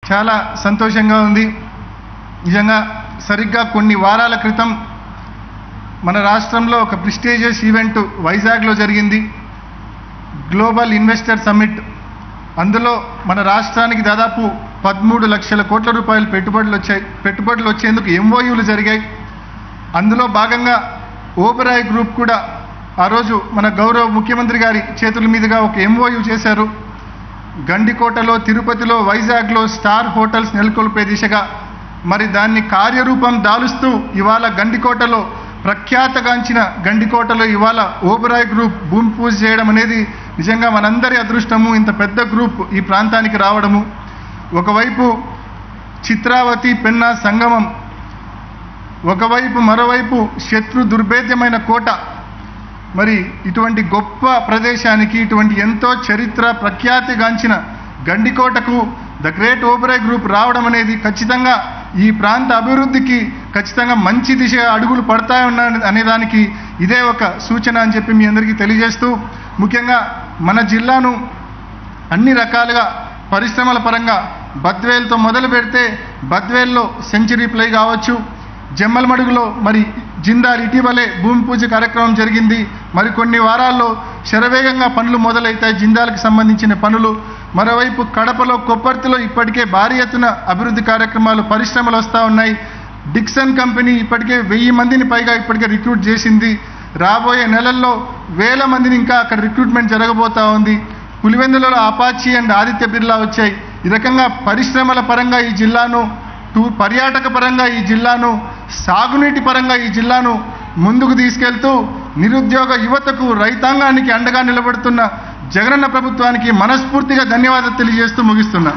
చాలా సంతోషంగా ఉంది నిజంగా సరిగ్గా కొన్ని వారాల క్రితం మన రాష్ట్రంలో ఒక ప్రిస్టేజియస్ ఈవెంట్ వైజాగ్లో జరిగింది గ్లోబల్ ఇన్వెస్టర్ సమ్మిట్ అందులో మన రాష్ట్రానికి దాదాపు పదమూడు లక్షల కోట్ల రూపాయలు పెట్టుబడులు వచ్చాయి పెట్టుబడులు వచ్చేందుకు ఎంఓయూలు జరిగాయి అందులో భాగంగా ఓబరాయ్ గ్రూప్ కూడా ఆ రోజు మన గౌరవ ముఖ్యమంత్రి గారి చేతుల మీదుగా ఒక ఎంఓయూ చేశారు గండికోటలో తిరుపతిలో వైజాగ్లో స్టార్ హోటల్స్ నెలకొల్పే దిశగా మరి దాన్ని కార్యరూపం దాలుస్తూ ఇవాళ గండికోటలో ప్రఖ్యాతగాంచిన గండికోటలో ఇవాళ ఓబరాయ్ గ్రూప్ భూమి పూజ చేయడం అనేది నిజంగా మనందరి అదృష్టము ఇంత పెద్ద గ్రూప్ ఈ ప్రాంతానికి రావడము ఒకవైపు చిత్రావతి పెన్నా సంగమం ఒకవైపు మరోవైపు శత్రు దుర్భేద్యమైన కోట మరి ఇటువంటి గొప్ప ప్రదేశానికి ఇటువంటి ఎంతో చరిత్ర ప్రఖ్యాతిగాంచిన గండికోటకు ద గ్రేట్ ఓబరాయ్ గ్రూప్ రావడం అనేది ఖచ్చితంగా ఈ ప్రాంత అభివృద్ధికి ఖచ్చితంగా మంచి దిశగా అడుగులు పడతాయన్న అనేదానికి ఇదే ఒక సూచన అని చెప్పి మీ అందరికీ తెలియజేస్తూ ముఖ్యంగా మన జిల్లాను అన్ని రకాలుగా పరిశ్రమల పరంగా బద్వేల్తో మొదలు పెడితే బద్వేల్లో సెంచరీ ప్లై కావచ్చు జమ్మలమడుగులో మరి జిందాల్ ఇటీవలే భూమి పూజ కార్యక్రమం జరిగింది మరి కొన్ని వారాల్లో శరవేగంగా పనులు మొదలవుతాయి జిందాల్కి సంబంధించిన పనులు మరోవైపు కడపలో కొప్పర్తిలో ఇప్పటికే భారీ ఎత్తున అభివృద్ధి కార్యక్రమాలు పరిశ్రమలు వస్తూ ఉన్నాయి డిక్సన్ కంపెనీ ఇప్పటికే వెయ్యి మందిని పైగా ఇప్పటికే రిక్రూట్ చేసింది రాబోయే నెలల్లో వేల మందిని ఇంకా అక్కడ రిక్రూట్మెంట్ జరగబోతా ఉంది పులివెందులలో అపాచీ అండ్ ఆదిత్య బిర్లా వచ్చాయి ఈ రకంగా పరిశ్రమల పరంగా ఈ జిల్లాను టూ పర్యాటక పరంగా ఈ జిల్లాను సాగునీటి పరంగా ఈ జిల్లాను ముందుకు తీసుకెళ్తూ నిరుద్యోగ యువతకు రైతాంగానికి అండగా నిలబడుతున్న జగనన్న ప్రభుత్వానికి మనస్ఫూర్తిగా ధన్యవాదాలు తెలియజేస్తూ ముగిస్తున్నా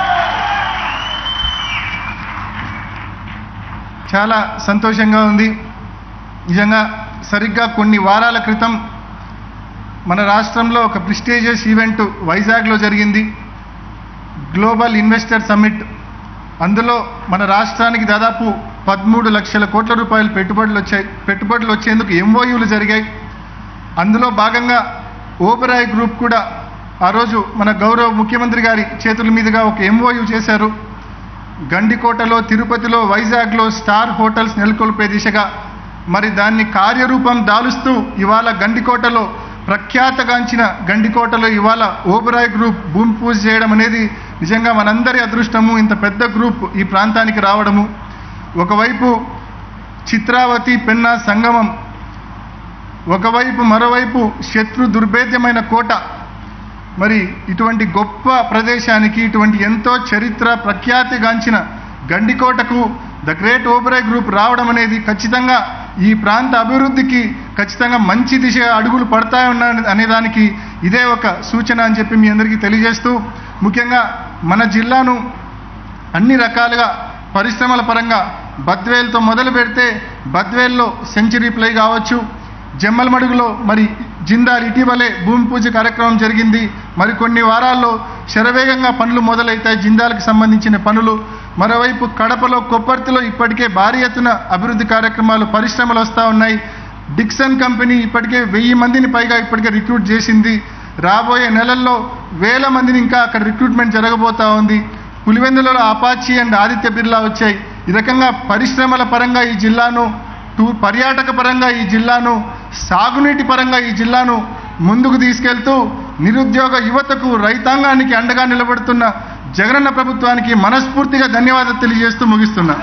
చాలా సంతోషంగా ఉంది నిజంగా సరిగ్గా కొన్ని వారాల క్రితం మన రాష్ట్రంలో ఒక ప్రిస్టేజియస్ ఈవెంట్ వైజాగ్లో జరిగింది గ్లోబల్ ఇన్వెస్టర్ సమ్మిట్ అందులో మన రాష్ట్రానికి దాదాపు పదమూడు లక్షల కోట్ల రూపాయలు పెట్టుబడులు వచ్చాయి పెట్టుబడులు వచ్చేందుకు ఎంఓయూలు జరిగాయి అందులో భాగంగా ఓబరాయ్ గ్రూప్ కూడా ఆ రోజు మన గౌరవ ముఖ్యమంత్రి గారి చేతుల మీదుగా ఒక ఎంఓయూ చేశారు గండికోటలో తిరుపతిలో వైజాగ్లో స్టార్ హోటల్స్ నెలకొల్పే దిశగా మరి దాన్ని కార్యరూపం దాలుస్తూ ఇవాళ గండికోటలో ప్రఖ్యాతగాంచిన గండికోటలో ఇవాళ ఓబరాయ్ గ్రూప్ భూమి పూజ చేయడం అనేది నిజంగా మనందరి అదృష్టము ఇంత పెద్ద గ్రూప్ ఈ ప్రాంతానికి రావడము ఒకవైపు చిత్రావతి పెన్నా సంగమం ఒకవైపు మరోవైపు శత్రు దుర్భేద్యమైన కోట మరి ఇటువంటి గొప్ప ప్రదేశానికి ఇటువంటి ఎంతో చరిత్ర ప్రఖ్యాతిగాంచిన గండికోటకు ద గ్రేట్ ఓబరాయ్ గ్రూప్ రావడం అనేది ఖచ్చితంగా ఈ ప్రాంత అభివృద్ధికి ఖచ్చితంగా మంచి దిశగా అడుగులు పడతాయన్న అనేదానికి ఇదే ఒక సూచన అని చెప్పి మీ అందరికీ తెలియజేస్తూ ముఖ్యంగా మన జిల్లాను అన్ని రకాలుగా పరిశ్రమల పరంగా బద్వేల్తో మొదలు పెడితే బద్వేల్లో సెంచరీ ప్లై కావచ్చు జమ్మలమడుగులో మరి జిందాల్ ఇటీవలే భూమి పూజ కార్యక్రమం జరిగింది మరి కొన్ని వారాల్లో శరవేగంగా పనులు మొదలవుతాయి జిందాల్కి సంబంధించిన పనులు మరోవైపు కడపలో కొప్పర్తిలో ఇప్పటికే భారీ ఎత్తున అభివృద్ధి కార్యక్రమాలు పరిశ్రమలు వస్తూ ఉన్నాయి డిక్సన్ కంపెనీ ఇప్పటికే వెయ్యి మందిని పైగా ఇప్పటికే రిక్రూట్ చేసింది రాబోయే నెలల్లో వేల మందిని ఇంకా అక్కడ రిక్రూట్మెంట్ జరగబోతా ఉంది పులివెందులలో అపాచీ అండ్ ఆదిత్య బిర్లా వచ్చాయి ఈ రకంగా పరిశ్రమల పరంగా ఈ జిల్లాను టూ పర్యాటక పరంగా ఈ జిల్లాను సాగునీటి పరంగా ఈ జిల్లాను ముందుకు తీసుకెళ్తూ నిరుద్యోగ యువతకు రైతాంగానికి అండగా నిలబడుతున్న జగనన్న ప్రభుత్వానికి మనస్ఫూర్తిగా ధన్యవాదాలు తెలియజేస్తూ ముగిస్తున్నా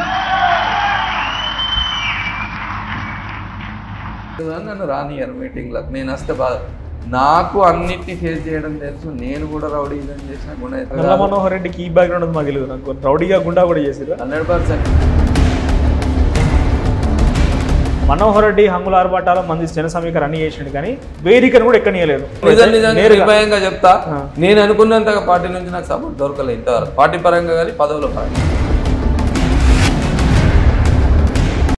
నన్ను రానియరు మీటింగ్లకు నేను వస్తే బాధ నాకు అన్నిటిని ఫేస్ చేయడం తెలుసు నేను కూడా రౌడీజం చేసిన నల్ల మనోహర్ రెడ్డికి ఈ బ్యాక్గ్రౌండ్ ఉంది మాకు తెలియదు నాకు రౌడీగా గుండా కూడా చేసిరు హండ్రెడ్ పర్సెంట్ మనోహర్ రెడ్డి హంగుల ఆర్భాటాలు మంది జన సమీకరణ అన్ని చేసిండు కానీ వేదికను కూడా ఎక్కనీయలేదు నిజం నిజంగా నేరుగా. నిర్భయంగా చెప్తా ఆ. నేను అనుకున్నంతగా పార్టీ నుంచి నాకు సపోర్ట్ దొరకలేదు ఇంతవరకు పార్టీ పరంగా కానీ పదవుల పరంగా